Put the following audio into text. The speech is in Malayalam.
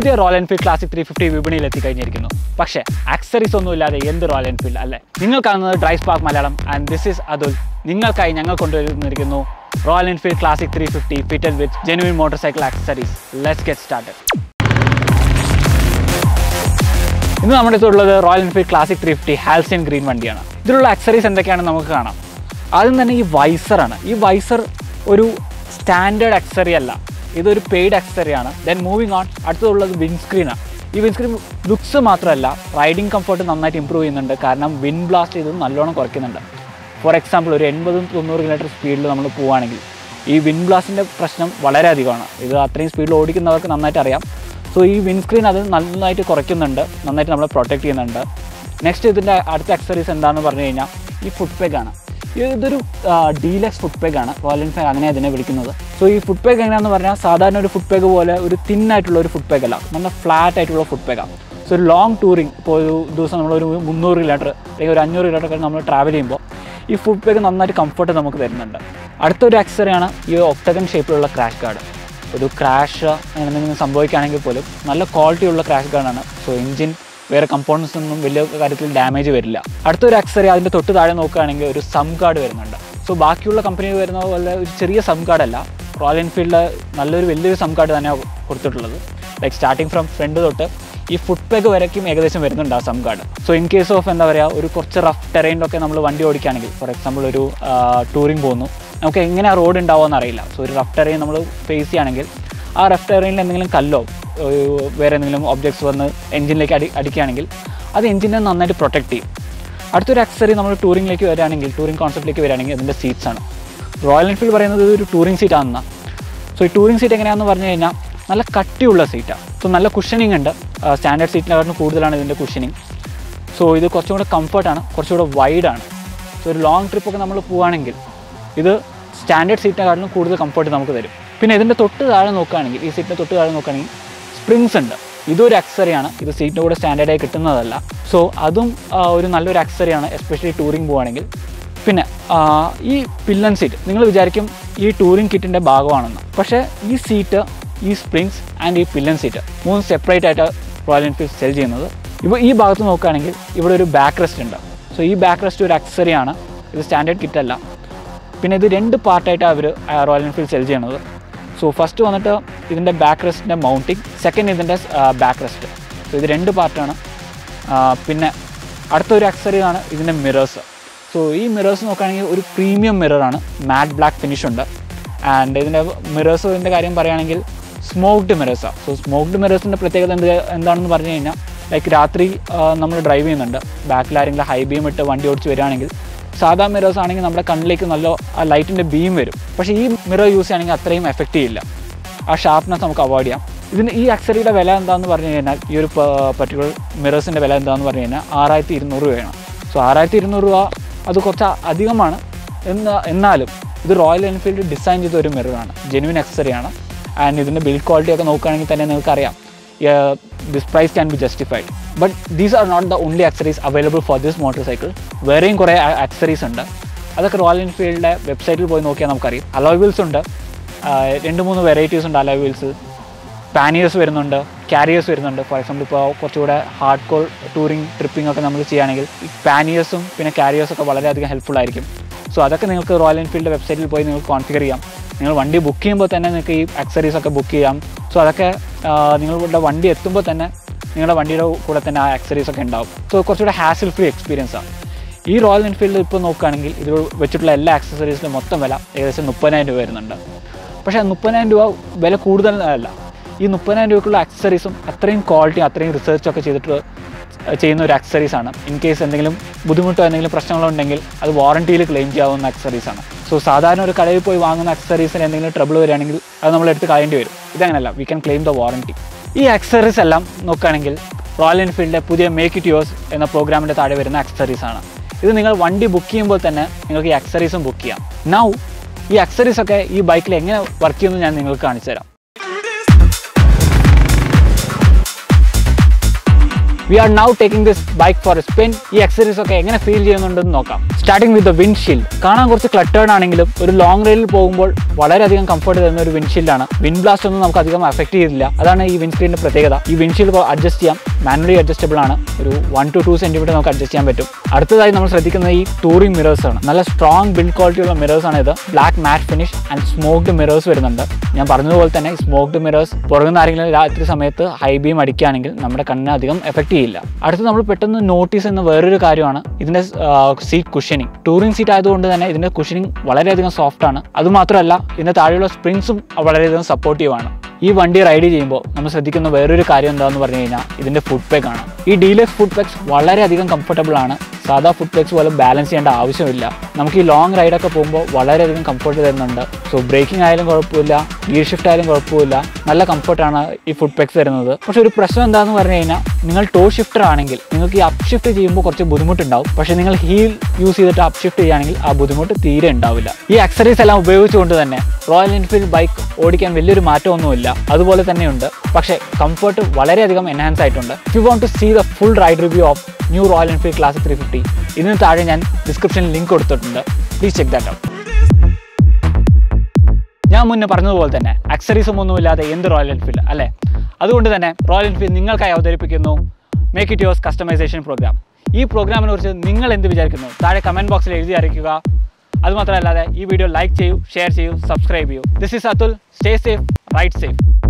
പുതിയ Royal Enfield Classic three fifty വിപണിയിൽ എത്തിക്കഴിഞ്ഞിരിക്കുന്നു പക്ഷേ ആക്സറീസ് ഒന്നും ഇല്ലാതെ എന്ത് റോയൽ എൻഫീൽഡ് അല്ലേ നിങ്ങൾ കാണുന്നത് dry spark Malayalam and this is Atul നിങ്ങൾക്കായി ഞങ്ങൾ കൊണ്ടുവന്നിരിക്കുന്നു Royal Enfield Classic three fifty fitted with genuine motorcycle accessories let's get started ഇന്ന് നമ്മുടെ അടുത്തുള്ളത് Royal Enfield Classic three fifty halcyon green വണ്ടിയാണ് ഇതിലുള്ള അക്സറീസ് എന്തൊക്കെയാണെന്ന് നമുക്ക് കാണാം ആദ്യം തന്നെ ഈ വൈസറാണ് ഈ വൈസർ ഒരു സ്റ്റാൻഡേർഡ് അക്സറി അല്ല ഇതൊരു പെയ്ഡ് അക്സറിയാണ് ദെൻ മൂവിങ് ഓൺ അടുത്തുള്ളത് വിൻസ്ക്രീനാണ് ഈ വിൻസ്ക്രീൻ ലുക്സ് മാത്രമല്ല റൈഡിങ് കംഫർട്ട് നന്നായിട്ട് ഇമ്പ്രൂവ് ചെയ്യുന്നുണ്ട് കാരണം വിൻ ബ്ലാസ്റ്റ് ചെയ്ത് നല്ലോണം കുറയ്ക്കുന്നുണ്ട് ഫോർ എക്സാമ്പിൾ ഒരു എൺപതും തൊണ്ണൂറ് കിലോമീറ്റർ സ്പീഡിൽ നമ്മൾ പോവുകയാണെങ്കിൽ ഈ വിൻ ബ്ലാസ്റ്റിൻ്റെ പ്രശ്നം വളരെ അധികമാണ് ഇത് അത്രയും സ്പീഡിൽ ഓടിക്കുന്നവർക്ക് നന്നായിട്ട് അറിയാം സോ ഈ വിൻസ്ക്രീൻ അത് നന്നായിട്ട് കുറയ്ക്കുന്നുണ്ട് നന്നായിട്ട് നമ്മളെ പ്രൊട്ടക്റ്റ് ചെയ്യുന്നുണ്ട് നെക്സ്റ്റ് ഇതിൻ്റെ അടുത്ത അക്സറീസ് എന്താണെന്ന് പറഞ്ഞു കഴിഞ്ഞാൽ ഈ ഫുഡ് പേഗാണ് ഇതൊരു ഡീലക്സ് ഫുഡ് പേഗാണ് റോയൽ എൻഫീൽഡ് അങ്ങനെ അതിനെ വിളിക്കുന്നത് സോ ഈ ഫുഡ് പേഗ് എങ്ങനെയാണെന്ന് പറഞ്ഞാൽ സാധാരണ ഒരു ഫുഡ് പേഗ് പോലെ ഒരു തിന്നായിട്ടുള്ള ഒരു ഫുഡ് പേഗ് അല്ല നല്ല ഫ്ലാറ്റ് ആയിട്ടുള്ള ഫുഡ് പേഗാണ് സോ ഒരു ലോങ് ടൂറിങ് ഇപ്പോൾ ഒരു ദിവസം നമ്മളൊരു മുന്നൂറ് കിലോമീറ്റർ അല്ലെങ്കിൽ ഒരു അഞ്ഞൂറ് കിലോമീറ്റർ ഒക്കെ നമ്മൾ ട്രാവൽ ചെയ്യുമ്പോൾ ഈ ഫുഡ് പേഗ് നന്നായിട്ട് കംഫർട്ട് നമുക്ക് തരുന്നുണ്ട് അടുത്തൊരു അക്സറിയാണ് ഈ ഒക്ടഗൺ ഷേപ്പിലുള്ള ക്രാഷ് ഗാർഡ് ഒരു ക്രാഷ് അങ്ങനെ എന്തെങ്കിലും സംഭവിക്കുകയാണെങ്കിൽ പോലും നല്ല ക്വാളിറ്റി ഉള്ള ക്രാഷ് ഗാർഡാണ് സോ എഞ്ചിൻ വേറെ കമ്പോണൻസ് ഒന്നും വലിയ കാര്യത്തിൽ ഡാമേജ് വരില്ല അടുത്തൊരു അക്സറി അതിൻ്റെ തൊട്ട് താഴെ നോക്കുകയാണെങ്കിൽ ഒരു സം ഗാർഡ് വരുന്നുണ്ട് സോ ബാക്കിയുള്ള കമ്പനി വരുന്ന പോലെ ഒരു ചെറിയ സം ഗാർഡ് അല്ല റോയൽ എൻഫീൽഡ് നല്ലൊരു വലിയൊരു സം ഗാർഡ് തന്നെയാണ് കൊടുത്തിട്ടുള്ളത് ലൈക്ക് സ്റ്റാർട്ടിങ് ഫ്രം ഫ്രണ്ട് തൊട്ട് ഈ ഫുഡ് പെഗ് വരയ്ക്കും ഏകദേശം വരുന്നുണ്ട് ആ sump guard so in case of എന്താ പറയുക ഒരു കുറച്ച് റഫ് ടെറൈനിലൊക്കെ നമ്മൾ വണ്ടി ഓടിക്കുകയാണെങ്കിൽ ഫോർ എക്സാമ്പിൾ ഒരു ടൂറിങ് പോകുന്നു നമുക്ക് എങ്ങനെ ആ റോഡ് ഉണ്ടാവുമെന്ന് അറിയില്ല സോ ഒരു റഫ് ടെറൈൻ നമ്മൾ ഫേസ് ചെയ്യുകയാണെങ്കിൽ ആ റഫ് ടെറൈനിൽ എന്തെങ്കിലും കല്ലോ ഒരു വേറെ എന്തെങ്കിലും ഒബ്ജക്ട്സ് വന്ന് എഞ്ചിനിലേക്ക് അടി അടിക്കുകയാണെങ്കിൽ അത് എഞ്ചിനെ നന്നായിട്ട് പ്രൊട്ടക്ട് ചെയ്യും അടുത്തൊരു അക്സറി നമ്മൾ ടൂറിങ്ങിലേക്ക് വരികയാണെങ്കിൽ ടൂറിംഗ് കോൺസെപ്റ്റിലേക്ക് വരികയാണെങ്കിൽ അതിൻ്റെ സീറ്റ്സ് ആണ് റോയൽ എൻഫീൽഡ് പറയുന്നത് ഒരു ടൂറിംഗ് സീറ്റ് ആണെന്നാണ് സോ ഈ ടൂറിംഗ് സീറ്റ് എങ്ങനെയാണെന്ന് പറഞ്ഞു കഴിഞ്ഞാൽ നല്ല കട്ടിയുള്ള സീറ്റാണ് സോ നല്ല കുഷനിങ് ഉണ്ട് സ്റ്റാൻഡേർഡ് സീറ്റിനെക്കാട്ടും കൂടുതലാണ് ഇതിൻ്റെ കുഷനിങ് സോ ഇത് കുറച്ചും കൂടെ കംഫർട്ടാണ് കുറച്ചുകൂടെ വൈഡാണ് സോ ഒരു ലോങ് ട്രിപ്പൊക്കെ നമ്മൾ പോവുകയാണെങ്കിൽ ഇത് സ്റ്റാൻഡേർഡ് സീറ്റിനെക്കാട്ടിലും കൂടുതൽ കംഫർട്ട് നമുക്ക് തരും പിന്നെ ഇതിൻ്റെ തൊട്ട് താഴെ നോക്കുകയാണെങ്കിൽ ഈ സീറ്റിൻ്റെ തൊട്ട് താഴെ നോക്കുകയാണെങ്കിൽ സ്പ്രിങ്സ് ഉണ്ട് ഇതൊരു അക്സറിയാണ് ഇത് സീറ്റിൻ്റെ കൂടെ സ്റ്റാൻഡേർഡായി കിട്ടുന്നതല്ല സോ അതും ആ, ഒരു നല്ലൊരു അക്സറിയാണ് എസ്പെഷ്യലി ടൂറിംഗ് പോവുകയാണെങ്കിൽ പിന്നെ ആ, ഈ പില്ലൻ സീറ്റ് നിങ്ങൾ വിചാരിക്കും ഈ ടൂറിംഗ് കിറ്റിൻ്റെ ഭാഗമാണെന്ന് പക്ഷേ ഈ സീറ്റ് ഈ സ്പ്രിങ്സ് ആൻഡ് ഈ പില്ലൻ സീറ്റ് മൂന്ന് സെപ്പറേറ്റ് ആയിട്ട് റോയൽ എൻഫീൽഡ് സെൽ ചെയ്യുന്നത് ഇപ്പോൾ ഈ ഭാഗത്ത് നോക്കുകയാണെങ്കിൽ ഇവിടെ ഒരു ബാക്ക് റെസ്റ്റ് ഉണ്ട് സോ ഈ ബാക്ക് റെസ്റ്റ് ഒരു അക്സറിയാണ് ഇത് സ്റ്റാൻഡേർഡ് കിറ്റല്ല പിന്നെ ഇത് രണ്ട് പാർട്ടായിട്ടാണ് അവർ റോയൽ എൻഫീൽഡ് സെൽ ചെയ്യണത് സോ ഫസ്റ്റ് വന്നിട്ട് ഇതിൻ്റെ ബാക്ക് റെസ്റ്റിൻ്റെ മൗണ്ടിങ് സെക്കൻഡ് ഇതിൻ്റെ ബാക്ക് റെസ്റ്റ് സോ ഇത് രണ്ട് പാർട്ടാണ് പിന്നെ അടുത്തൊരു അക്സറിയാണ് ഇതിൻ്റെ മിറേഴ്സ് സോ ഈ മിറേഴ്സ് നോക്കുകയാണെങ്കിൽ ഒരു പ്രീമിയം മിററാണ് മാറ്റ് ബ്ലാക്ക് ഫിനിഷ് ഉണ്ട് ആൻഡ് ഇതിൻ്റെ മിറേഴ്സിൻ്റെ കാര്യം പറയുകയാണെങ്കിൽ സ്മോക്ഡ് മിറേഴ്സാണ് സോ സ്മോക്ഡ് മിറേഴ്സിൻ്റെ പ്രത്യേകത എന്ത് എന്താണെന്ന് പറഞ്ഞു കഴിഞ്ഞാൽ ലൈക്ക് രാത്രി നമ്മൾ ഡ്രൈവ് ചെയ്യുന്നുണ്ട് ബാക്കിൽ ആരെങ്കിലും ഹൈ ബീം ഇട്ട് വണ്ടി ഓടിച്ച് വരികയാണെങ്കിൽ സാധാ മിറേഴ്സ് ആണെങ്കിൽ നമ്മുടെ കണ്ണിലേക്ക് നല്ല ആ ലൈറ്റിൻ്റെ ബീം വരും പക്ഷേ ഈ മിറർ യൂസ് ചെയ്യുകയാണെങ്കിൽ അത്രയും എഫക്റ്റ് ചെയ്യില്ല ആ ഷാർപ്നെസ് നമുക്ക് അവോയ്ഡ് ചെയ്യാം ഇതിന് ഈ അക്സറിയുടെ വില എന്താണെന്ന് പറഞ്ഞു കഴിഞ്ഞാൽ ഈ ഒരു പർട്ടിക്കുലർ മിറേഴ്സിൻ്റെ വില എന്താണെന്ന് പറഞ്ഞു കഴിഞ്ഞാൽ ആറായിരത്തി ഇരുന്നൂറ് രൂപയാണ് സോ ആറായിരത്തി ഇരുന്നൂറ് രൂപ അത് കുറച്ച് അധികമാണ് എന്ന് എന്നാലും ഇത് റോയൽ എൻഫീൽഡ് ഡിസൈൻ ചെയ്ത ഒരു മിററാണ് ജെനുവിൻ അക്സറിയാണ് ആൻഡ് ഇതിൻ്റെ ബിൽഡ് ക്വാളിറ്റി ഒക്കെ നോക്കുകയാണെങ്കിൽ തന്നെ നിങ്ങൾക്കറിയാം this price can be justified but these are not the only accessories available for this motorcycle വേറെയും കുറേ അക്സറീസ് ഉണ്ട് അതൊക്കെ റോയൽ എൻഫീൽഡിൻ്റെ വെബ്സൈറ്റിൽ പോയി നോക്കിയാൽ നമുക്കറിയാം അലോയ് വീൽസ് ഉണ്ട് ആഹ് രണ്ട് മൂന്ന് വെറൈറ്റീസ് ഉണ്ട് അലോയ് വീൽസ് പാനിയേഴ്സ് വരുന്നുണ്ട് കാരിയേഴ്സ് വരുന്നുണ്ട് ഫോർ എക്സാമ്പിൾ ഇപ്പോൾ കുറച്ചുകൂടെ ഹാർഡ് കോർ ടൂറിങ് ട്രിപ്പിംഗ് ഒക്കെ നമ്മൾ ചെയ്യുകയാണെങ്കിൽ പാനിയേഴ്സും പിന്നെ കാരിയേഴ്സും ഒക്കെ വളരെയധികം ഹെൽപ്ഫുൾ ആയിരിക്കും സോ അതൊക്കെ നിങ്ങൾക്ക് റോയൽ എൻഫീൽഡ് വെബ്സൈറ്റിൽ പോയി നിങ്ങൾക്ക് കോൺഫിഗർ ചെയ്യാം നിങ്ങൾ വണ്ടി ബുക്ക് ചെയ്യുമ്പോൾ തന്നെ നിങ്ങൾക്ക് ഈ അക്സറീസ് ഒക്കെ ബുക്ക് ചെയ്യാം സോ അതൊക്കെ ആഹ് നിങ്ങളുടെ വണ്ടി എത്തുമ്പോൾ തന്നെ നിങ്ങളുടെ വണ്ടിയുടെ കൂടെ തന്നെ ആ അക്സറീസ് ഒക്കെ ഉണ്ടാവും സോ കുറച്ചുകൂടെ ഹാസിൽ ഫ്രീ എക്സ്പീരിയൻസ് ആണ് ഈ റോയൽ എൻഫീൽഡ് ഇപ്പോൾ നോക്കുകയാണെങ്കിൽ ഇത് വെച്ചിട്ടുള്ള എല്ലാ ആക്സസറീസിൻ്റെ മൊത്തം വില ഏകദേശം മുപ്പതിനായിരം രൂപ വരുന്നുണ്ട് പക്ഷേ ആ മുപ്പതിനായിരം രൂപ വില കൂടുതലല്ല ഈ മുപ്പതിനായിരം രൂപയ്ക്കുള്ള അക്സറീസും അത്രയും ക്വാളിറ്റിയും അത്രയും റിസർച്ചൊക്കെ ചെയ്തിട്ട് ചെയ്യുന്ന ഒരു അക്സറീസ് ആണ് ഇൻ കേസ് എന്തെങ്കിലും ബുദ്ധിമുട്ടോ എന്തെങ്കിലും പ്രശ്നങ്ങളോ ഉണ്ടെങ്കിൽ അത് വാറണ്ടിയിൽ ക്ലെയിം ചെയ്യാവുന്ന അക്സറീസ് ആണ് സോ സാധാരണ ഒരു കടയിൽ പോയി വാങ്ങുന്ന അക്സറീസിന് എന്തെങ്കിലും ട്രബിൾ വരികയാണെങ്കിൽ അത് നമ്മൾ എടുത്ത് കളയേണ്ടി വരും ഇതങ്ങനല്ല we can claim the warranty ഈ അക്സറീസ് എല്ലാം നോക്കുകയാണെങ്കിൽ റോയൽ എൻഫീൽഡിൻ്റെ പുതിയ മേക്ക് ഇറ്റ് യോസ് എന്ന പ്രോഗ്രാമിൻ്റെ താഴെ വരുന്ന അക്സറീസ് ആണ് ഇത് നിങ്ങൾ വണ്ടി ബുക്ക് ചെയ്യുമ്പോൾ തന്നെ നിങ്ങൾക്ക് ഈ അക്സറീസും ബുക്ക് ചെയ്യാം നൗ ഈ അക്സറീസ് ഒക്കെ ഈ ബൈക്കിൽ എങ്ങനെ വർക്ക് ചെയ്യുമെന്ന് ഞാൻ നിങ്ങൾക്ക് കാണിച്ചു തരാം we are now taking this bike for a spin ഈ എക്സസൈസ് ഒക്കെ എങ്ങനെ ഫീൽ ചെയ്യുന്നുണ്ടെന്ന് നോക്കാം സ്റ്റാർട്ടിംഗ് വിത്ത് ദ വിൻഡ്ഷീൽഡ് കാണാൻ കുറച്ച് ക്ലട്ടേർഡ് ആണെങ്കിലും ഒരു ലോങ് റൈഡിൽ പോകുമ്പോൾ വളരെയധികം കംഫർട്ട് തരുന്ന ഒരു വിൻഡ്ഷീൽഡാണ് വിൻഡ് ബ്ലാസ്റ്റ് ഒന്നും നമുക്ക് അധികം അഫക്റ്റ് ചെയ്തില്ല അതാണ് ഈ വിൻഡ്സ്ക്രീനിന്റെ പ്രത്യേകത ഈ വിൻഡ്ഷീൽഡ് അഡ്ജസ്റ്റ് ചെയ്യാം മാനുവലി അഡ്ജസ്റ്റബിൾ ആണ് ഒരു വൺ ടു ടു സെന്റിമീറ്റർ നമുക്ക് അഡ്ജസ്റ്റ് ചെയ്യാൻ പറ്റും അടുത്തതായി നമ്മൾ ശ്രദ്ധിക്കുന്നത് ഈ ടൂറിംഗ് മിറേഴ്സ് ആണ് നല്ല സ്ട്രോങ് ബിൽഡ് ക്വാളിറ്റി ഉള്ള മിറേഴ്സ് ആണ് ഇത് black matte finish and smoked mirrors വരുന്നുണ്ട് ഞാൻ പറഞ്ഞതുപോലെ തന്നെ സ്മോക്ഡ് മിറേഴ്സ് പുറകുന്ന ആരെങ്കിലും രാത്രി സമയത്ത് ഹൈ ബീം അടിക്കുകയാണെങ്കിൽ നമ്മുടെ കണ്ണിനെ അധികം എഫക്ട് ചെയ്യില്ല അടുത്ത് നമ്മൾ പെട്ടെന്ന് നോട്ടീസ് ചെയ്യുന്ന വേറൊരു കാര്യമാണ് ഇതിന്റെ സീറ്റ് കുഷനിങ് ടൂറിംഗ് സീറ്റ് ആയതുകൊണ്ട് തന്നെ ഇതിന്റെ കുഷനിങ് വളരെയധികം സോഫ്റ്റ് ആണ് അതുമാത്രമല്ല ഇതിന്റെ താഴെയുള്ള സ്പ്രിങ്സും വളരെയധികം സപ്പോർട്ടീവ് ആണ് ഈ വണ്ടി റൈഡ് ചെയ്യുമ്പോൾ നമ്മൾ ശ്രദ്ധിക്കുന്ന വേറൊരു കാര്യം എന്താണെന്ന് പറഞ്ഞു കഴിഞ്ഞാൽ ഇതിന്റെ ഫുഡ് പാക്ക് ആണ് ഈ ഡീലക്സ് ഫുഡ് പാക്സ് വളരെയധികം കംഫർട്ടബിൾ ആണ് സാധാ ഫുഡ് പാക്സ് പോലെ ബാലൻസ് ചെയ്യേണ്ട ആവശ്യമില്ല നമുക്ക് ഈ ലോങ് റൈഡൊക്കെ പോകുമ്പോൾ വളരെയധികം കംഫർട്ട് തരുന്നുണ്ട് സോ ബ്രേക്കിംഗ് ആയാലും കുഴപ്പമില്ല ഗിയർ ഷിഫ്റ്റ് ആയാലും കുഴപ്പമില്ല നല്ല കംഫർട്ടാണ് ഈ ഫുഡ് പാക്സ് തരുന്നത് പക്ഷെ ഒരു പ്രശ്നം എന്താണെന്ന് പറഞ്ഞു കഴിഞ്ഞാൽ നിങ്ങൾ ടോ ഷിഫ്റ്റർ ആണെങ്കിൽ നിങ്ങൾക്ക് ഈ അപ്പ് ഷിഫ്റ്റ് ചെയ്യുമ്പോൾ കുറച്ച് ബുദ്ധിമുട്ടുണ്ടാവും പക്ഷേ നിങ്ങൾ ഹീൽ യൂസ് ചെയ്തിട്ട് അപ്പ് ഷിഫ്റ്റ് ചെയ്യുകയാണെങ്കിൽ ആ ബുദ്ധിമുട്ട് തീരെ ഉണ്ടാവില്ല ഈ അക്സറീസ് എല്ലാം ഉപയോഗിച്ചുകൊണ്ട് തന്നെ റോയൽ എൻഫീൽഡ് ബൈക്ക് ഓടിക്കാൻ വലിയൊരു മാറ്റമൊന്നുമില്ല അതുപോലെ തന്നെയുണ്ട് പക്ഷേ കംഫർട്ട് വളരെയധികം എൻഹാൻസ് ആയിട്ടുണ്ട് if you want to see the full ride review of new Royal Enfield Classic three fifty ഇതിന് താഴെ ഞാൻ ഡിസ്ക്രിപ്ഷനിൽ ലിങ്ക് കൊടുത്തിട്ടുണ്ട് പ്ലീസ് ചെക്ക് ദാറ്റ് ഔട്ട് ഞാൻ മുന്നേ പറഞ്ഞതുപോലെ തന്നെ അക്സറീസും ഒന്നുമില്ലാതെ എന്ത് റോയൽ എൻഫീൽഡ് അല്ലേ അതുകൊണ്ട് തന്നെ റോയൽ എൻഫീൽഡ് നിങ്ങൾക്കായി അവതരിപ്പിക്കുന്നു make it yours customisation programme ഈ പ്രോഗ്രാമിനെ കുറിച്ച് നിങ്ങൾ എന്ത് വിചാരിക്കുന്നു താഴെ കമൻറ്റ് ബോക്സിൽ എഴുതി അറിയിക്കുക അതുമാത്രമല്ലാതെ ഈ വീഡിയോ ലൈക്ക് ചെയ്യൂ ഷെയർ ചെയ്യൂ സബ്സ്ക്രൈബ് ചെയ്യൂ this is Atul stay safe ride safe